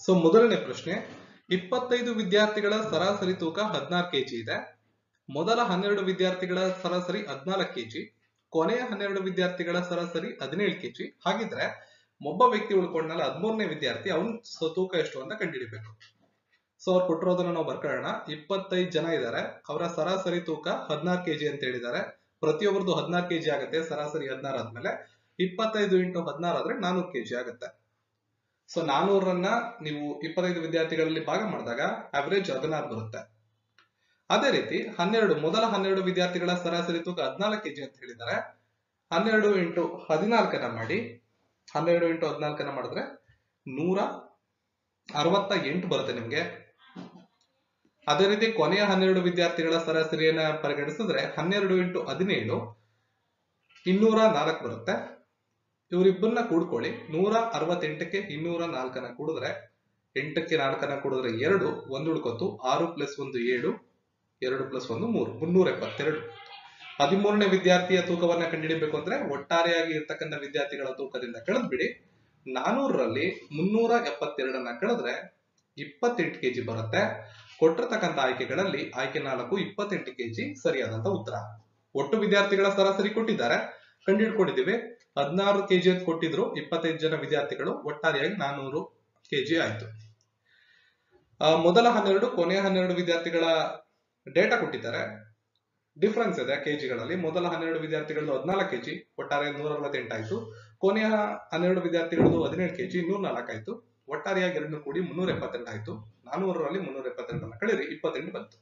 so ಮೊದಲನೇ ಪ್ರಶ್ನೆ ಇಪ್ಪತ್ತೈದು ವಿದ್ಯಾರ್ಥಿಗಳ ಸರಾಸರಿ ತೂಕ ಹದಿನಾರು ಕೆಜಿ ಇದೆ ಮೊದಲ ಹನ್ನೆರಡು ವಿದ್ಯಾರ್ಥಿಗಳ ಸರಾಸರಿ ಹದಿನಾಲ್ಕು ಕೆಜಿ ಕೊನೆಯ ಹನ್ನೆರಡು ವಿದ್ಯಾರ್ಥಿಗಳ ಸರಾಸರಿ ಹದಿನೇಳು ಕೆಜಿ ಹಾಗಿದ್ರೆ ಒಬ್ಬ ವ್ಯಕ್ತಿ ಉಳ್ಕೊಂಡಲ್ಲ ಹದಿಮೂರನೇ ವಿದ್ಯಾರ್ಥಿ ಅವನ್ ತೂಕ ಎಷ್ಟು ಅಂತ ಕಂಡುಹಿಡಿಬೇಕು ಸೊ ಅವ್ರು ಕೊಟ್ಟಿರೋದನ್ನ ನಾವು ಬರ್ಕೊಳ್ಳೋಣ ಇಪ್ಪತ್ತೈದು ಜನ ಇದ್ದಾರೆ ಅವರ ಸರಾಸರಿ ತೂಕ ಹದಿನಾರು ಕೆಜಿ ಅಂತ ಹೇಳಿದ್ದಾರೆ ಪ್ರತಿಯೊಬ್ಬರದು ಹದಿನಾರು ಕೆಜಿ ಆಗುತ್ತೆ ಸರಾಸರಿ ಹದಿನಾರು ಆದ್ಮೇಲೆ ಇಪ್ಪತ್ತೈದು ಇಂಟು ಹದಿನಾರು ಆದ್ರೆ ನಾನೂರು ಕೆಜಿ ಆಗುತ್ತೆ ಸೊ ನಾನೂರನ್ನ ನೀವು ಇಪ್ಪತ್ತೈದು ವಿದ್ಯಾರ್ಥಿಗಳಲ್ಲಿ ಭಾಗ ಮಾಡಿದಾಗ ಅವರೇಜ್ ಹದಿನಾರು ಬರುತ್ತೆ ಅದೇ ರೀತಿ ಹನ್ನೆರಡು ಮೊದಲ ಹನ್ನೆರಡು ವಿದ್ಯಾರ್ಥಿಗಳ ಸರಾಸರಿ ತೂಕ ಹದಿನಾಲ್ಕು ಕೆಜಿ ಅಂತ ಹೇಳಿದ್ದಾರೆ ಹನ್ನೆರಡು ಇಂಟು ಹದಿನಾಲ್ಕನ್ನ ಮಾಡಿ ಹನ್ನೆರಡು ಇಂಟು ಹದಿನಾಲ್ಕನ್ನ ಮಾಡಿದ್ರೆ ನೂರ ಅರವತ್ತ ಎಂಟು ಬರುತ್ತೆ ನಿಮ್ಗೆ ಅದೇ ರೀತಿ ಕೊನೆಯ ಹನ್ನೆರಡು ವಿದ್ಯಾರ್ಥಿಗಳ ಸರಾಸರಿಯನ್ನ ಪರಿಗಣಿಸಿದ್ರೆ ಹನ್ನೆರಡು ಇಂಟು ಹದಿನೇಳು ಇನ್ನೂರ ನಾಲ್ಕು ಬರುತ್ತೆ ಇವರಿಬ್ಬರನ್ನ ಕೂಡ್ಕೊಳ್ಳಿ ನೂರ ಅರವತ್ತೆಂಟಕ್ಕೆ ಇನ್ನೂರ ನಾಲ್ಕನ್ನ ಕೂಡಿದ್ರೆ ಎಂಟಕ್ಕೆ ನಾಲ್ಕನ್ನ ಕೂಡಿದ್ರೆ ಎರಡು ಒಂದು ಉಳ್ಕೊತು ಆರು ಪ್ಲಸ್ ಒಂದು ಏಳು ಎರಡು ಪ್ಲಸ್ ಒಂದು ಮೂರು ಮುನ್ನೂರ ಎಪ್ಪತ್ತೆರಡು ಹದಿಮೂರನೇ ವಿದ್ಯಾರ್ಥಿಯ ತೂಕವನ್ನ ಕಂಡುಹಿಡಿಬೇಕು ಅಂದ್ರೆ ಒಟ್ಟಾರೆಯಾಗಿ ಇರ್ತಕ್ಕಂಥ ವಿದ್ಯಾರ್ಥಿಗಳ ತೂಕದಿಂದ ಕಳೆದ್ಬಿಡಿ ನಾನೂರರಲ್ಲಿ ಮುನ್ನೂರ ಎಪ್ಪತ್ತೆರಡನ್ನ ಕಳೆದ್ರೆ ಇಪ್ಪತ್ತೆಂಟು ಕೆಜಿ ಬರುತ್ತೆ ಕೊಟ್ಟಿರ್ತಕ್ಕಂಥ ಆಯ್ಕೆಗಳಲ್ಲಿ ಆಯ್ಕೆ ನಾಲ್ಕು ಇಪ್ಪತ್ತೆಂಟು ಕೆಜಿ ಸರಿಯಾದಂತ ಉತ್ತರ ಒಟ್ಟು ವಿದ್ಯಾರ್ಥಿಗಳ ಸರಾಸರಿ ಕೊಟ್ಟಿದ್ದಾರೆ ಕಂಡುಹಿಡ್ಕೊಂಡಿದ್ದೀವಿ ಹದಿನಾರು ಕೆಜಿ ಅಂತ ಕೊಟ್ಟಿದ್ರು ಇಪ್ಪತ್ತೈದು ಜನ ವಿದ್ಯಾರ್ಥಿಗಳು ಒಟ್ಟಾರೆಯಾಗಿ ನಾನೂರು ಕೆಜಿ ಆಯ್ತು ಆ, ಮೊದಲ ಹನ್ನೆರಡು ಕೊನೆಯ ಹನ್ನೆರಡು ವಿದ್ಯಾರ್ಥಿಗಳ ಡೇಟಾ ಕೊಟ್ಟಿದ್ದಾರೆ ಡಿಫ್ರೆನ್ಸ್ ಇದೆ ಕೆಜಿಗಳಲ್ಲಿ ಮೊದಲ ಹನ್ನೆರಡು ವಿದ್ಯಾರ್ಥಿಗಳದ್ದು ಹದಿನಾಲ್ಕು ಕೆಜಿ ಒಟ್ಟಾರೆ ನೂರ ಅರವತ್ತೆಂಟು ಆಯ್ತು ಕೊನೆಯ ಹನ್ನೆರಡು ವಿದ್ಯಾರ್ಥಿಗಳದ್ದು ಹದಿನೇಳು ಕೆಜಿ ನೂರ ನಾಲ್ಕು ಆಯ್ತು ಒಟ್ಟಾರೆಯಾಗಿ ಎರಡನ್ನೂ ಕೂಡಿ ಮುನ್ನೂರ ಎಪ್ಪತ್ತೆರಡು ಆಯ್ತು ನಾನೂರರಲ್ಲಿ ಮುನ್ನೂರ ಎಪ್ಪತ್ತೆರಡನ್ನ ಕಳೆರಿ ಇಪ್ಪತ್ತೆಂಟು ಬಂತು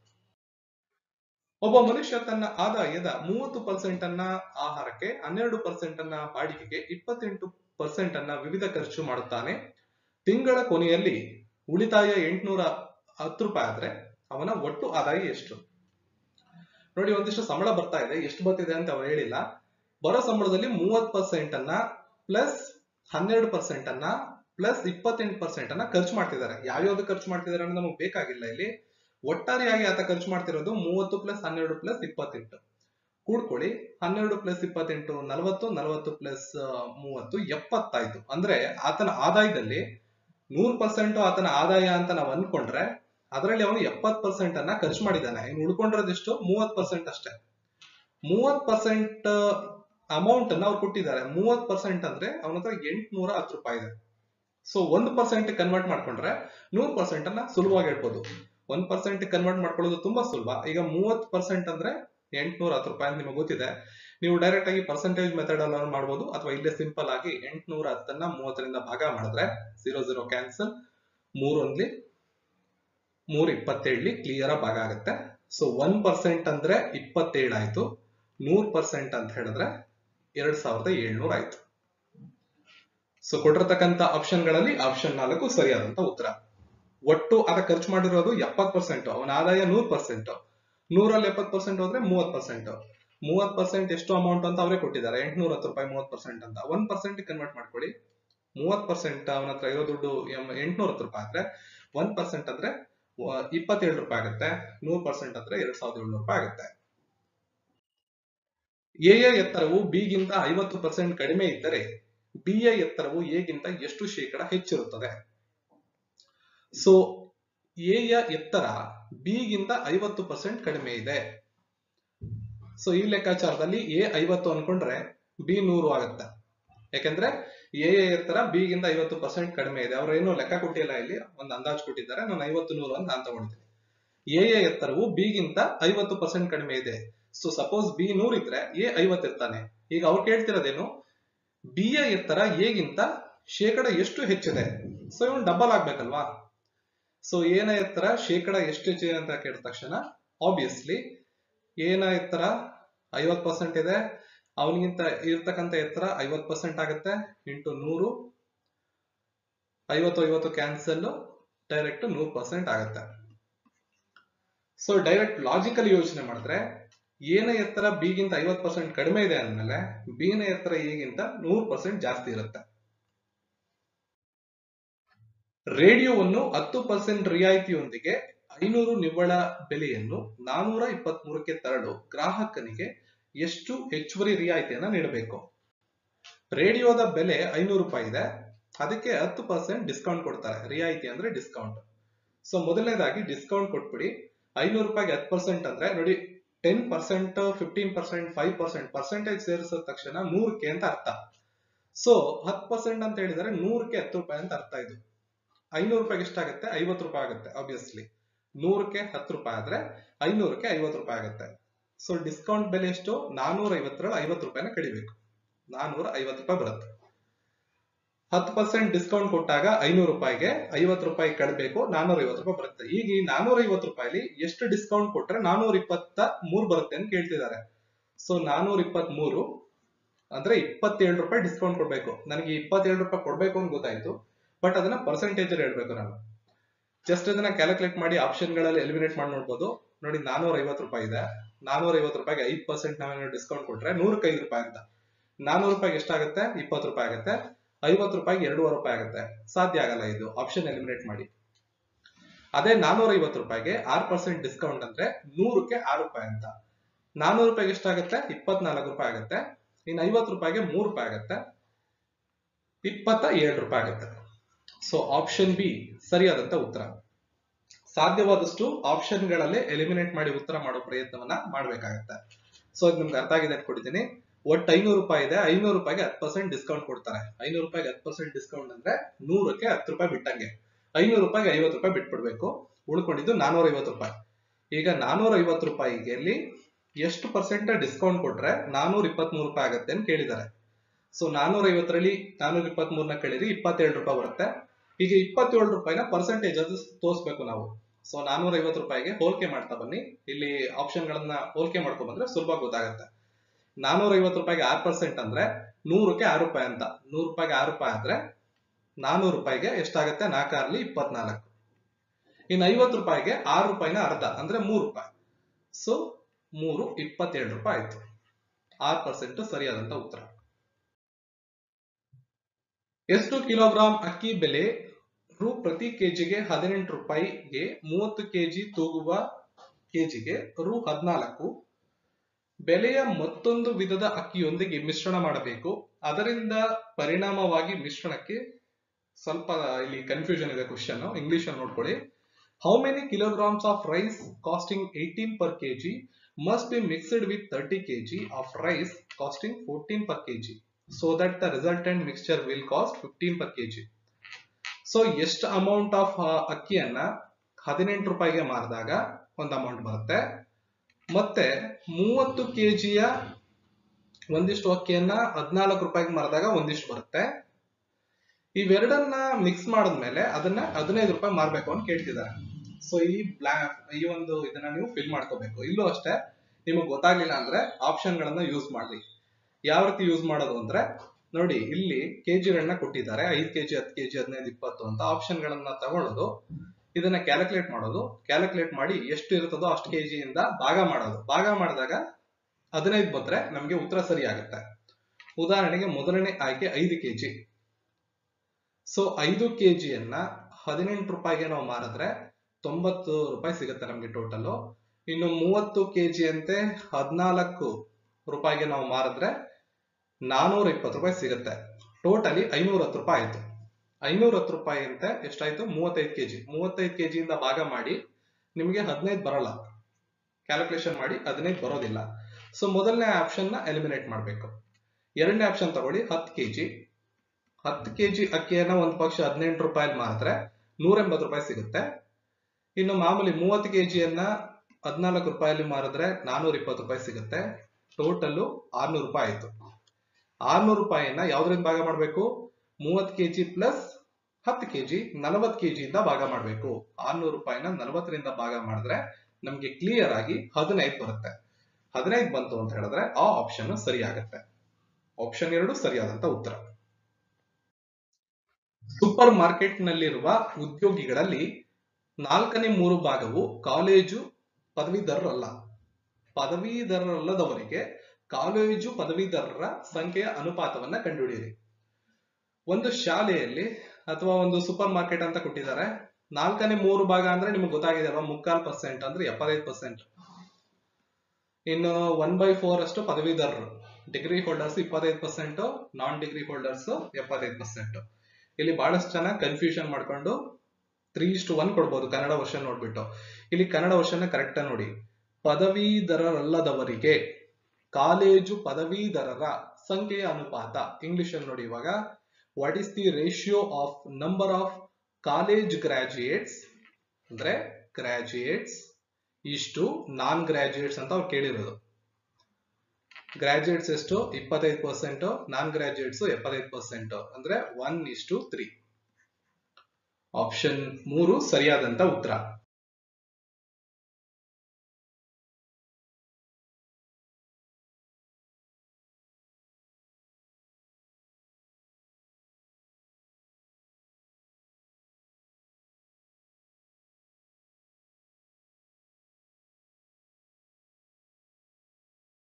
ಒಬ್ಬ ಮನುಷ್ಯ ತನ್ನ ಆದಾಯದ ಮೂವತ್ತು ಪರ್ಸೆಂಟ್ ಅನ್ನ ಆಹಾರಕ್ಕೆ ಹನ್ನೆರಡು ಪರ್ಸೆಂಟ್ ಅನ್ನ ಬಾಡಿಗೆಗೆ ಇಪ್ಪತ್ತೆಂಟು ಪರ್ಸೆಂಟ್ ಅನ್ನ ವಿವಿಧ ಖರ್ಚು ಮಾಡುತ್ತಾನೆ ತಿಂಗಳ ಕೊನೆಯಲ್ಲಿ ಉಳಿತಾಯ ಎಂಟುನೂರ ಹತ್ತು ರೂಪಾಯಿ ಆದ್ರೆ ಅವನ ಒಟ್ಟು ಆದಾಯ ಎಷ್ಟು ನೋಡಿ ಒಂದಿಷ್ಟು ಸಂಬಳ ಬರ್ತಾ ಇದೆ ಎಷ್ಟು ಬರ್ತಿದೆ ಅಂತ ಅವ್ರು ಹೇಳಿಲ್ಲ ಬರೋ ಸಂಬಳದಲ್ಲಿ ಮೂವತ್ ಪರ್ಸೆಂಟ್ ಅನ್ನ ಪ್ಲಸ್ ಹನ್ನೆರಡು ಪರ್ಸೆಂಟ್ ಅನ್ನ ಪ್ಲಸ್ ಇಪ್ಪತ್ತೆಂಟು ಪರ್ಸೆಂಟ್ ಅನ್ನ ಖರ್ಚು ಮಾಡ್ತಿದ್ದಾರೆ ಯಾವ್ಯಾವ್ದು ಖರ್ಚು ಮಾಡ್ತಿದ್ದಾರೆ ಅನ್ನೋದು ನಮಗೆ ಬೇಕಾಗಿಲ್ಲ ಇಲ್ಲಿ ಒಟ್ಟಾರೆಯಾಗಿ ಆತ ಖರ್ಚು ಮಾಡ್ತಿರೋದು ಮೂವತ್ತು ಪ್ಲಸ್ ಹನ್ನೆರಡು ಪ್ಲಸ್ ಇಪ್ಪತ್ತೆಂಟು ಕೂಡ್ಕೊಳ್ಳಿ ಹನ್ನೆರಡು ಪ್ಲಸ್ ಇಪ್ಪತ್ತೆಂಟು ನಲವತ್ತು ನಲವತ್ತು ಪ್ಲಸ್ ಮೂವತ್ತು ಎಪ್ಪತ್ತಾಯ್ತು ಅಂದ್ರೆ ಆತನ ಆದಾಯದಲ್ಲಿ ನೂರು ಪರ್ಸೆಂಟ್ ಆತನ ಆದಾಯ ಅಂತ ನಾವು ಅನ್ಕೊಂಡ್ರೆ ಅದರಲ್ಲಿ ಅವನು ಎಪ್ಪತ್ ಪರ್ಸೆಂಟ್ ಅನ್ನ ಖರ್ಚು ಮಾಡಿದ್ದಾನೆ ಇನ್ನು ಉಳ್ಕೊಂಡಿರೋದೆಷ್ಟು ಮೂವತ್ ಪರ್ಸೆಂಟ್ ಅಷ್ಟೇ ಮೂವತ್ ಪರ್ಸೆಂಟ್ ಅಮೌಂಟ್ ಅನ್ನ ಅವ್ರು ಕೊಟ್ಟಿದ್ದಾರೆ ಮೂವತ್ ಪರ್ಸೆಂಟ್ ಅಂದ್ರೆ ಅವನ ಹತ್ರ ಎಂಟ್ನೂರ ಹತ್ತು ರೂಪಾಯಿ ಇದೆ ಸೊ ಒಂದ್ ಪರ್ಸೆಂಟ್ ಕನ್ವರ್ಟ್ ಮಾಡ್ಕೊಂಡ್ರೆ ನೂರ್ ಪರ್ಸೆಂಟ್ ಅನ್ನ ಸುಲಭವಾಗಿ ಹೇಳ್ಬೋದು ಒಂದ್ ಪರ್ಸೆಂಟ್ ಕನ್ವರ್ಟ್ ಮಾಡ್ಕೊಳ್ಳೋದು ತುಂಬಾ ಸುಲಭ ಈಗ ಮೂವತ್ ಪರ್ಸೆಂಟ್ ಅಂದ್ರೆ ಎಂಟ್ನೂರ ಹತ್ತು ರೂಪಾಯಿ ಅಂತ ನಿಮಗೆ ಗೊತ್ತಿದೆ ನೀವು ಡೈರೆಕ್ಟ್ ಆಗಿ ಪರ್ಸೆಂಟೇಜ್ ಮೆಥಡ್ ಅನ್ನ ಮಾಡ್ಬೋದು ಅಥವಾ ಇಲ್ಲೇ ಸಿಂಪಲ್ ಆಗಿ ಎಂಟ್ನೂರ ಹತ್ತನ್ನ ಮೂವತ್ತರಿಂದ ಭಾಗ ಮಾಡಿದ್ರೆ ಜೀರೋ ಜೀರೋ ಕ್ಯಾನ್ಸಲ್ ಮೂರೊಂದ್ಲಿ ಮೂರ್ ಇಪ್ಪತ್ತೇಳ್ಲಿ ಕ್ಲಿಯರ್ ಭಾಗ ಆಗುತ್ತೆ ಸೊ ಒನ್ ಪರ್ಸೆಂಟ್ ಅಂದ್ರೆ ಇಪ್ಪತ್ತೇಳು ಆಯ್ತು ನೂರ್ ಪರ್ಸೆಂಟ್ ಅಂತ ಹೇಳಿದ್ರೆ ಎರಡ್ ಸಾವಿರದ ಏಳ್ನೂರ ಆಯ್ತು ಸೊ ಕೊಟ್ಟಿರ್ತಕ್ಕಂಥ ಆಪ್ಷನ್ ಗಳಲ್ಲಿ ಆಪ್ಷನ್ ನಾಲ್ಕು ಸರಿಯಾದಂತ ಉತ್ತರ ಒಟ್ಟು ಅದ ಖರ್ಚು ಮಾಡಿರೋದು ಎಪ್ಪತ್ ಪರ್ಸೆಂಟ್ ಅವನ ಆದಾಯ ನೂರ್ ಪರ್ಸೆಂಟ್ ನೂರಲ್ಲಿ ಎಪ್ಪತ್ ಪರ್ಸೆಂಟ್ ಹೋದ್ರೆ ಮೂವತ್ ಪರ್ಸೆಂಟ್ ಮೂವತ್ ಪರ್ಸೆಂಟ್ ಎಷ್ಟು ಅಮೌಂಟ್ ಅಂತ ಅವರೇ ಕೊಟ್ಟಿದ್ದಾರೆ ಎಂಟ್ನೂರ ಹತ್ತು ರೂಪಾಯಿ ಮೂವತ್ ಪರ್ಸೆಂಟ್ ಅಂತ ಒನ್ ಪರ್ಸೆಂಟ್ ಕನ್ವರ್ಟ್ ಮಾಡ್ಕೊಳ್ಳಿ ಮೂವತ್ ಪರ್ಸೆಂಟ್ ಅವನ ಹತ್ರ ಇರೋ ದುಡ್ಡು ಎಂಟ್ನೂರ ಹತ್ತು ರೂಪಾಯಿ ಆದ್ರೆ ಒನ್ ಪರ್ಸೆಂಟ್ ಅಂದ್ರೆ ವ- ಇಪ್ಪತ್ತೇಳು ರೂಪಾಯಿ ಆಗುತ್ತೆ ನೂರ್ ಪರ್ಸೆಂಟ್ ಅಂದ್ರೆ ಎರಡ್ ಸಾವಿರದ ಏಳ್ನೂರು ರೂಪಾಯಿ ಆಗುತ್ತೆ ಎ ಯ ಎತ್ತರವು ಬಿ ಗಿಂತ ಐವತ್ತು ಪರ್ಸೆಂಟ್ ಕಡಿಮೆ ಇದ್ದರೆ ಬಿ ಯ ಎತ್ತರವು ಎ ಗಿಂತ ಎಷ್ಟು ಶೇಕಡ ಹೆಚ್ಚಿರುತ್ತದೆ ಸೊ ಎ ಯ ಎತ್ತರ ಬಿ ಗಿಂತ ಐವತ್ತು ಪರ್ಸೆಂಟ್ ಕಡಿಮೆ ಇದೆ ಸೊ ಈ ಲೆಕ್ಕಾಚಾರದಲ್ಲಿ ಎ ಐವತ್ತು ಅನ್ಕೊಂಡ್ರೆ ಬಿ ನೂರು ಆಗುತ್ತೆ ಯಾಕಂದ್ರೆ ಎ ಯ ಎತ್ತರ ಬಿ ಗಿಂತ ಐವತ್ತು ಪರ್ಸೆಂಟ್ ಕಡಿಮೆ ಇದೆ ಅವ್ರು ಏನೋ ಲೆಕ್ಕ ಕೊಟ್ಟಿಲ್ಲ ಇಲ್ಲಿ ಒಂದು ಅಂದಾಜು ಕೊಟ್ಟಿದ್ದಾರೆ ನಾನು ಐವತ್ತು ನೂರು ಅಂತ ನಾನು ತಗೊಂಡಿದ್ದೀನಿ ಎ ಯ ಎತ್ತರವು ಬಿ ಗಿಂತ ಐವತ್ತು ಪರ್ಸೆಂಟ್ ಕಡಿಮೆ ಇದೆ ಸೊ ಸಪೋಸ್ ಬಿ ನೂರ್ ಇದ್ರೆ ಎ ಐವತ್ತು ಇರ್ತಾನೆ ಈಗ ಅವ್ರು ಕೇಳ್ತಿರೋದೇನು ಬಿ ಯ ಎತ್ತರ ಎ ಗಿಂತ ಶೇಕಡ ಎಷ್ಟು ಹೆಚ್ಚಿದೆ ಸೊ ಇವನು ಡಬಲ್ ಆಗ್ಬೇಕಲ್ವಾ ಸೊ ಏನ ಎತ್ತರ ಶೇಕಡ ಎಷ್ಟು ಹೆಚ್ಚಿದೆ ಅಂತ ಕೇಳಿದ ತಕ್ಷಣ ಆಬ್ವಿಯಸ್ಲಿ ಏನ ಎತ್ತರ ಐವತ್ ಪರ್ಸೆಂಟ್ ಇದೆ ಅವನಿಗಿಂತ ಇರ್ತಕ್ಕಂಥ ಎತ್ತರ ಐವತ್ ಪರ್ಸೆಂಟ್ ಆಗುತ್ತೆ ಇಂಟು ನೂರು ಐವತ್ತು ಐವತ್ತು ಕ್ಯಾನ್ಸಲ್ ಡೈರೆಕ್ಟ್ ನೂರು ಪರ್ಸೆಂಟ್ ಆಗುತ್ತೆ ಸೊ ಡೈರೆಕ್ಟ್ ಲಾಜಿಕಲ್ ಯೋಚನೆ ಮಾಡಿದ್ರೆ ಏನ ಎತ್ತರ ಬಿ ಗಿಂತ ಐವತ್ ಪರ್ಸೆಂಟ್ ಕಡಿಮೆ ಇದೆ ಅಂದ್ಮೇಲೆ ಬಿ ನ ಎತ್ತರ ಎ ಗಿಂತ ನೂರು ಪರ್ಸೆಂಟ್ ಜಾಸ್ತಿ ಇರುತ್ತೆ ರೇಡಿಯೋವನ್ನು ಹತ್ತು ಪರ್ಸೆಂಟ್ ರಿಯಾಯಿತಿಯೊಂದಿಗೆ ಐನೂರು ನಿವ್ವಳ ಬೆಲೆಯನ್ನು ನಾನೂರ ಇಪ್ಪತ್ತ್ ಮೂರಕ್ಕೆ ತರಲು ಗ್ರಾಹಕನಿಗೆ ಎಷ್ಟು ಹೆಚ್ಚುವರಿ ರಿಯಾಯಿತಿಯನ್ನ ನೀಡಬೇಕು ರೇಡಿಯೋದ ಬೆಲೆ ಐನೂರು ರೂಪಾಯಿ ಇದೆ ಅದಕ್ಕೆ ಹತ್ತು ಪರ್ಸೆಂಟ್ ಡಿಸ್ಕೌಂಟ್ ಕೊಡ್ತಾರೆ ರಿಯಾಯಿತಿ ಅಂದ್ರೆ ಡಿಸ್ಕೌಂಟ್ ಸೊ ಮೊದಲನೇದಾಗಿ ಡಿಸ್ಕೌಂಟ್ ಕೊಟ್ಬಿಡಿ ಐನೂರು ರೂಪಾಯಿಗೆ ಹತ್ತು ಪರ್ಸೆಂಟ್ ಅಂದ್ರೆ ನೋಡಿ ten percent fifteen percent five percent percentage ಸೇರಿಸಿದ ತಕ್ಷಣ ನೂರಕ್ಕೆ ಅಂತ ಅರ್ಥ ಸೊ ಹತ್ತು ಪರ್ಸೆಂಟ್ ಅಂತ ಹೇಳಿದ್ರೆ ನೂರಕ್ಕೆ ಹತ್ತು ರೂಪಾಯಿ ಅಂತ ಅರ್ಥ ಇದು ಐನೂರು ರೂಪಾಯಿಗೆ ಎಷ್ಟಾಗುತ್ತೆ ಐವತ್ತು ರೂಪಾಯಿ ಆಗುತ್ತೆ ಆಬ್ವಿಯಸ್ಲಿ ನೂರಕ್ಕೆ ಹತ್ತು ರೂಪಾಯಿ ಆದ್ರೆ ಐನೂರಕ್ಕೆ ಐವತ್ತು ರೂಪಾಯಿ ಆಗುತ್ತೆ ಸೊ ಡಿಸ್ಕೌಂಟ್ ಬೆಲೆ ಎಷ್ಟು ನಾನೂರ ಐವತ್ತರಲ್ಲಿ ಐವತ್ತು ರೂಪಾಯಿನ ಕಡಿಬೇಕು ನಾನೂರ ಐವತ್ತು ರೂಪಾಯಿ ಬರುತ್ತೆ ಹತ್ತು ಪರ್ಸೆಂಟ್ ಡಿಸ್ಕೌಂಟ್ ಕೊಟ್ಟಾಗ ಐನೂರು ರೂಪಾಯಿಗೆ ಐವತ್ತು ರೂಪಾಯಿ ಕಳಬೇಕು ನಾನೂರ ಐವತ್ತು ರೂಪಾಯಿ ಬರುತ್ತೆ ಈಗ ಈ ನಾನೂರ ಐವತ್ತು ರೂಪಾಯಿಲಿ ಎಷ್ಟು ಡಿಸ್ಕೌಂಟ್ ಕೊಟ್ರೆ ನಾನೂರ ಇಪ್ಪತ್ತ ಮೂರು ಬರುತ್ತೆ ಅಂತ ಕೇಳ್ತಿದ್ದಾರೆ ಸೊ ನಾನೂರ ಇಪ್ಪತ್ತ್ ಮೂರು ಅಂದ್ರೆ ಇಪ್ಪತ್ತೇಳು ರೂಪಾಯಿ ಡಿಸ್ಕೌಂಟ್ ಕೊಡ್ಬೇಕು ನನಗೆ ಇಪ್ಪತ್ತೇಳು ರೂಪಾಯಿ ಕೊಡ್ಬೇಕು ಅಂತ ಗೊತ್ತಾಯ್ತು ಬಟ್ ಅದನ್ನ ಪರ್ಸೆಂಟೇಜ್ ಅಲ್ಲಿ ಹೇಳ್ಬೇಕು ನಾನು ಜಸ್ಟ್ ಅದನ್ನ ಕ್ಯಾಲ್ಕುಲೇಟ್ ಮಾಡಿ ಆಪ್ಷನ್ ಗಳಲ್ಲಿ ಎಲಿಮಿನೇಟ್ ಮಾಡಿ ನೋಡ್ಬೋದು ನೋಡಿ ನಾನೂರ ಐವತ್ತು ರೂಪಾಯಿ ಇದೆ ನಾನೂರ ಐವತ್ತು ರೂಪಾಯಿಗೆ ಐದು ಪರ್ಸೆಂಟ್ ನಾವೇನಾದ್ರು ಡಿಸ್ಕೌಂಟ್ ಕೊಟ್ರೆ ನೂರಕ್ಕೆ ಐದು ರೂಪಾಯಿ ಅಂತ ನಾನೂರು ರೂಪಾಯಿಗೆ ಎಷ್ಟಾಗುತ್ತೆ ಇಪ್ಪತ್ತು ರೂಪಾಯಿ ಆಗುತ್ತೆ ಐವತ್ತು ರೂಪಾಯಿಗೆ ಎರಡೂವರೆ ರೂಪಾಯಿ ಆಗುತ್ತೆ ಸಾಧ್ಯ ಆಗಲ್ಲ ಇದು ಆಪ್ಷನ್ ಎಲಿಮಿನೇಟ್ ಮಾಡಿ ಅದೇ ನಾನೂರ ಐವತ್ತು ರೂಪಾಯಿಗೆ ಆರು ಪರ್ಸೆಂಟ್ ಡಿಸ್ಕೌಂಟ್ ಅಂದ್ರೆ ನೂರಕ್ಕೆ ಆರು ರೂಪಾಯಿ ಅಂತ ನಾನೂರು ರೂಪಾಯಿಗೆ ಎಷ್ಟಾಗುತ್ತೆ ಇಪ್ಪತ್ನಾಲ್ಕು ರೂಪಾಯಿ ಆಗುತ್ತೆ ಇನ್ನು ಐವತ್ತು ರೂಪಾಯಿಗೆ ಮೂರು ರೂಪಾಯಿ ಆಗುತ್ತೆ ಇಪ್ಪತ್ತ ಏಳು ರೂಪಾಯಿ ಆಗುತ್ತೆ ಸೊ ಆಪ್ಷನ್ ಬಿ ಸರಿಯಾದಂತ ಉತ್ತರ ಸಾಧ್ಯವಾದಷ್ಟು ಆಪ್ಷನ್ ಗಳಲ್ಲೇ ಎಲಿಮಿನೇಟ್ ಮಾಡಿ ಉತ್ತರ ಮಾಡೋ ಪ್ರಯತ್ನವನ್ನ ಮಾಡ್ಬೇಕಾಗತ್ತೆ ಸೊ ಇದು ನಿಮ್ಗೆ ಅರ್ಥ ಆಗಿದೆ ಅನ್ಕೊಂಡಿದ್ದೀನಿ ಒಟ್ಟು ಐನೂರು ರೂಪಾಯಿ ಇದೆ ಐನೂರು ರೂಪಾಯಿಗೆ ಹತ್ತು ಪರ್ಸೆಂಟ್ ಡಿಸ್ಕೌಂಟ್ ಕೊಡ್ತಾರೆ ಐನೂರು ರೂಪಾಯಿಗೆ ಹತ್ತು ಪರ್ಸೆಂಟ್ ಡಿಸ್ಕೌಂಟ್ ಅಂದ್ರೆ ನೂರಕ್ಕೆ ಹತ್ತು ರೂಪಾಯಿ ಬಿಟ್ಟಂಗೆ ಐನೂರು ರೂಪಾಯಿಗೆ ಐವತ್ತು ರೂಪಾಯಿ ಬಿಟ್ಬಿಡ್ಬೇಕು ಉಳ್ಕೊಂಡಿದ್ದು ನಾನೂರ ಐವತ್ತು ರೂಪಾಯಿ ಈಗ ನಾನೂರ ಐವತ್ತು ರೂಪಾಯಿಗೆ ಎಷ್ಟು ಪರ್ಸೆಂಟ್ ಡಿಸ್ಕೌಂಟ್ ಕೊಟ್ರೆ ನಾನೂರ ಇಪ್ಪತ್ತ್ ಮೂರು ರೂಪಾಯಿ ಆಗುತ್ತೆ ಅಂತ ಕೇಳಿದ್ದಾರೆ ಸೊ ನಾನೂರ ಐವತ್ತರಲ್ಲಿ ನಾನೂರ ಇಪ್ಪತ್ತ್ ಮೂರನ್ನ ಕಳೀರಿ ಇಪ್ಪತ್ತೇಳು ರೂಪಾಯಿ ಬರುತ್ತೆ ಈಗ ಇಪ್ಪತ್ತೇಳು ರೂಪಾಯಿನ ಪರ್ಸೆಂಟೇಜ್ ಅದು ತೋರಿಸ್ಬೇಕು ನಾವು ಸೊ ನಾನೂರ ಐವತ್ತು ರೂಪಾಯಿಗೆ ಹೋಲಿಕೆ ಮಾಡ್ತಾ ಬನ್ನಿ ಇಲ್ಲಿ ಆಪ್ಷನ್ ಗಳನ್ನ ಹೋಲಿಕೆ ಮಾಡ್ಕೊಂಡ್ ಬಂದ್ರೆ ಸುಲಭ ಗೊತ್ತಾಗುತ್ತೆ ನಾನೂರ ಐವತ್ತು ರೂಪಾಯಿಗೆ ಆರು ಪರ್ಸೆಂಟ್ ಅಂದ್ರೆ ನೂರಕ್ಕೆ ಆರು ರೂಪಾಯಿ ಅಂತ ನೂರು ರೂಪಾಯಿಗೆ ಆರು ರೂಪಾಯಿ ಆದ್ರೆ ನಾನೂರು ರೂಪಾಯಿಗೆ ಎಷ್ಟಾಗುತ್ತೆ ನಾಲ್ಕಾರ್ಲಿ ಇಪ್ಪತ್ನಾಲ್ಕು ಇನ್ನು ಐವತ್ತು ರೂಪಾಯಿಗೆ ಆರು ರೂಪಾಯಿನ ಅರ್ಧ ಅಂದ್ರೆ ಮೂರು ರೂಪಾಯಿ ಸೊ ಮೂರು ಇಪ್ಪತ್ತೇಳು ರೂಪಾಯಿ ಆಯ್ತು ಆರು ಪರ್ಸೆಂಟ್ ಸರಿಯಾದಂತ ಉತ್ತರ ಎಷ್ಟು ಕಿಲೋಗ್ರಾಂ ಅಕ್ಕಿ ಬೆಲೆ ರು ಪ್ರತಿ ಕೆಜಿಗೆ ಹದಿನೆಂಟು ರೂಪಾಯಿಗೆ ಮೂವತ್ತು ಕೆಜಿ ತೂಗುವ ಕೆಜಿಗೆ ರು ಹದಿನಾಲ್ಕು ಬೆಲೆಯ ಮತ್ತೊಂದು ವಿಧದ ಅಕ್ಕಿಯೊಂದಿಗೆ ಮಿಶ್ರಣ ಮಾಡಬೇಕು ಅದರಿಂದ ಪರಿಣಾಮವಾಗಿ ಮಿಶ್ರಣಕ್ಕೆ ಸ್ವಲ್ಪ ಇಲ್ಲಿ ಕನ್ಫ್ಯೂಷನ್ ಇದೆ ಕ್ವಶನ್ ಇಂಗ್ಲಿಷ್ ಅಲ್ಲಿ ನೋಡ್ಕೊಳ್ಳಿ how many kilograms of rice costing eighteen per KG must be mixed with thirty KG of rice costing fourteen per KG so that the resultant mixture will cost fifteen per KG so ಎಷ್ಟು amount of ಅಕ್ಕಿಯನ್ನ ಹದಿನೆಂಟು ರೂಪಾಯಿಗೆ ಮಾರಿದಾಗ ಒಂದು amount ಬರುತ್ತೆ ಮತ್ತೆ ಮೂವತ್ತು ಕೆಜಿಯ ಒಂದಿಷ್ಟು ಅಕ್ಕಿಯನ್ನ ಹದಿನಾಲ್ಕು ರೂಪಾಯಿಗೆ ಮಾರಿದಾಗ ಒಂದಿಷ್ಟು ಬರುತ್ತೆ ಇವೆರಡನ್ನ ಮಿಕ್ಸ್ ಮಾಡಿದ್ಮೇಲೆ ಅದನ್ನ ಹದಿನೈದು ರೂಪಾಯಿ ಮಾರ್ಬೇಕು ಅಂತ ಕೇಳ್ತಿದ್ದಾರೆ ಸೊ ಈ ಬ್ಲಾ ಈ ಒಂದು ಇದನ್ನ ನೀವು ಫಿಲ್ ಮಾಡ್ಕೋಬೇಕು ಇಲ್ಲೂ ಅಷ್ಟೇ ನಿಮಗೆ ಗೊತ್ತಾಗ್ಲಿಲ್ಲ ಅಂದ್ರೆ ಆಪ್ಷನ್ ಗಳನ್ನ ಯೂಸ್ ಮಾಡಿ ಯಾವ ರೀತಿ ಯೂಸ್ ಮಾಡೋದು ಅಂದ್ರೆ ನೋಡಿ ಇಲ್ಲಿ ಕೆಜಿಗಳನ್ನ ಕೊಟ್ಟಿದ್ದಾರೆ ಐದು ಕೆಜಿ ಹತ್ತು ಕೆಜಿ ಹದಿನೈದು ಇಪ್ಪತ್ತು ಅಂತ ಆಪ್ಷನ್ ಗಳನ್ನ ತಗೊಳ್ಳೋದು ಇದನ್ನ ಕ್ಯಾಲ್ಕುಲೇಟ್ ಮಾಡೋದು ಕ್ಯಾಲ್ಕುಲೇಟ್ ಮಾಡಿ ಎಷ್ಟು ಇರುತ್ತದೋ ಅಷ್ಟು ಕೆಜಿಯಿಂದ ಭಾಗ ಮಾಡೋದು ಭಾಗ ಮಾಡಿದಾಗ ಹದಿನೈದು ಬಂದ್ರೆ ನಮಗೆ ಉತ್ತರ ಸರಿ ಆಗುತ್ತೆ ಉದಾಹರಣೆಗೆ ಮೊದಲನೇ ಆಯ್ಕೆ ಐದು ಕೆಜಿ ಸೊ ಐದು ಕೆಜಿಯನ್ನ ಹದಿನೆಂಟು ರೂಪಾಯಿಗೆ ನಾವು ಮಾರಿದ್ರೆ ತೊಂಬತ್ತು ರೂಪಾಯಿ ಸಿಗುತ್ತೆ ನಮಗೆ ಟೋಟಲ್ ಇನ್ನು ಮೂವತ್ತು ಕೆಜಿ ಅಂತೆ ಹದಿನಾಲ್ಕು ರೂಪಾಯಿಗೆ ನಾವು ಮಾರಿದ್ರೆ ನಾನೂರ ಇಪ್ಪತ್ತು ರೂಪಾಯಿ ಸಿಗುತ್ತೆ ಟೋಟಲಿ ಐನೂರ ಹತ್ತು ರೂಪಾಯಿ ಆಯ್ತು ಐನೂರ ಹತ್ತು ರೂಪಾಯಿ ಅಂತ ಎಷ್ಟಾಯ್ತು ಮೂವತ್ತೈದು ಕೆಜಿ ಮೂವತ್ತೈದು ಕೆಜಿಯಿಂದ ಭಾಗ ಮಾಡಿ ನಿಮಗೆ ಹದಿನೈದು ಬರಲ್ಲ ಕ್ಯಾಲ್ಕುಲೇಷನ್ ಮಾಡಿ ಹದಿನೈದು ಬರೋದಿಲ್ಲ ಸೊ ಮೊದಲನೇ ಆಪ್ಷನ್ ನ ಎಲಿಮಿನೇಟ್ ಮಾಡಬೇಕು ಎರಡನೇ ಆಪ್ಷನ್ ತಗೊಳ್ಳಿ ಹತ್ತು ಕೆಜಿ ಹತ್ತು ಕೆಜಿ ಅಕ್ಕಿಯನ್ನ ಒಂದು ಪಕ್ಷ ಹದಿನೆಂಟು ರೂಪಾಯಿ ಮಾರಿದ್ರೆ ನೂರ ಎಂಬತ್ತು ರೂಪಾಯಿ ಸಿಗುತ್ತೆ ಇನ್ನು ಮಾಮೂಲಿ ಮೂವತ್ತು ಕೆಜಿಯನ್ನ ಹದಿನಾಲ್ಕು ರೂಪಾಯಲ್ಲಿ ಮಾರಿದ್ರೆ ನಾನೂರ ಇಪ್ಪತ್ತು ರೂಪಾಯಿ ಸಿಗುತ್ತೆ ಟೋಟಲ್ ಆರ್ನೂರು ರೂಪಾಯಿ ಆಯ್ತು ಆರ್ನೂರು ರೂಪಾಯಿಯನ್ನ ಯಾವ್ದ್ರಿಂದ ಭಾಗ ಮಾಡಬೇಕು ಮೂವತ್ತು ಕೆಜಿ ಪ್ಲಸ್ ಹತ್ತು ಕೆಜಿ ನಲವತ್ತು ಕೆಜಿಯಿಂದ ಭಾಗ ಮಾಡಬೇಕು ಆರ್ನೂರು ರೂಪಾಯಿನ ನಲವತ್ತರಿಂದ ಭಾಗ ಮಾಡಿದ್ರೆ ನಮ್ಗೆ ಕ್ಲಿಯರ್ ಆಗಿ ಹದಿನೈದು ಬರುತ್ತೆ ಹದಿನೈದು ಬಂತು ಅಂತ ಹೇಳಿದ್ರೆ ಆ ಆಪ್ಷನ್ ಸರಿ ಆಗುತ್ತೆ ಆಪ್ಷನ್ ಎರಡು ಸರಿಯಾದಂತ ಉತ್ತರ ಸೂಪರ್ ಮಾರ್ಕೆಟ್ ನಲ್ಲಿರುವ ಉದ್ಯೋಗಿಗಳಲ್ಲಿ ನಾಲ್ಕನೇ ಮೂರು ಭಾಗವು ಕಾಲೇಜು ಪದವೀಧರರಲ್ಲ ಪದವೀಧರರಲ್ಲದವರಿಗೆ ಕಾಲೇಜು ಪದವೀಧರರ ಸಂಖ್ಯೆಯ ಅನುಪಾತವನ್ನ ಕಂಡುಹಿಡಿಯಿರಿ ಒಂದು ಶಾಲೆಯಲ್ಲಿ ಅಥವಾ ಒಂದು ಸೂಪರ್ ಮಾರ್ಕೆಟ್ ಅಂತ ಕೊಟ್ಟಿದ್ದಾರೆ ನಾಲ್ಕನೇ ಮೂರು ಭಾಗ ಅಂದ್ರೆ ನಿಮ್ಗೆ ಗೊತ್ತಾಗಿದೆ ಅಲ್ವಾ ಮುಕ್ಕಾಲ್ ಪರ್ಸೆಂಟ್ ಅಂದ್ರೆ ಎಪ್ಪತ್ತೈದು ಪರ್ಸೆಂಟ್ ಇನ್ನು ಒನ್ ಬೈ ಫೋರ್ ಅಷ್ಟು ಪದವೀಧರರು ಡಿಗ್ರಿ ಹೋಲ್ಡರ್ಸ್ ಇಪ್ಪತ್ತೈದು ಪರ್ಸೆಂಟ್ ನಾನ್ ಡಿಗ್ರಿ ಹೋಲ್ಡರ್ಸ್ ಎಪ್ಪತ್ತೈದು ಪರ್ಸೆಂಟ್ ಇಲ್ಲಿ ಬಹಳಷ್ಟು ಜನ ಕನ್ಫ್ಯೂಷನ್ ಮಾಡ್ಕೊಂಡು ತ್ರೀ ಇಷ್ಟು ಒನ್ ಕೊಡ್ಬೋದು ಕನ್ನಡ ವರ್ಷನ್ ನೋಡ್ಬಿಟ್ಟು ಇಲ್ಲಿ ಕನ್ನಡ ವರ್ಷನ್ ಕರೆಕ್ಟ್ ನೋಡಿ ಪದವೀಧರರಲ್ಲದವರಿಗೆ ಕಾಲೇಜು ಪದವೀಧರರ ಸಂಖ್ಯೆಯ ಅನುಪಾತ ಇಂಗ್ಲಿಷ್ ಅಲ್ಲಿ ನೋಡಿ ಇವಾಗ what is the ratio of number of college graduates ಅಂದ್ರೆ ಗ್ರಾಜುಯೇಟ್ಸ್ ಇಷ್ಟು ನಾನ್ ಗ್ರಾಜುಯೇಟ್ಸ್ ಅಂತ ಅವ್ರು ಕೇಳಿರೋದು ಗ್ರಾಜುಯೇಟ್ಸ್ ಎಷ್ಟು ಇಪ್ಪತ್ತೈದು ಪರ್ಸೆಂಟ್ ನಾನ್ ಗ್ರಾಜುಯೇಟ್ಸ್ ಎಪ್ಪತ್ತೈದು ಪರ್ಸೆಂಟ್ ಅಂದ್ರೆ ಒನ್ ಇಷ್ಟು ತ್ರೀ ಆಪ್ಷನ್ ಮೂರು ಸರಿಯಾದಂತ ಉತ್ತರ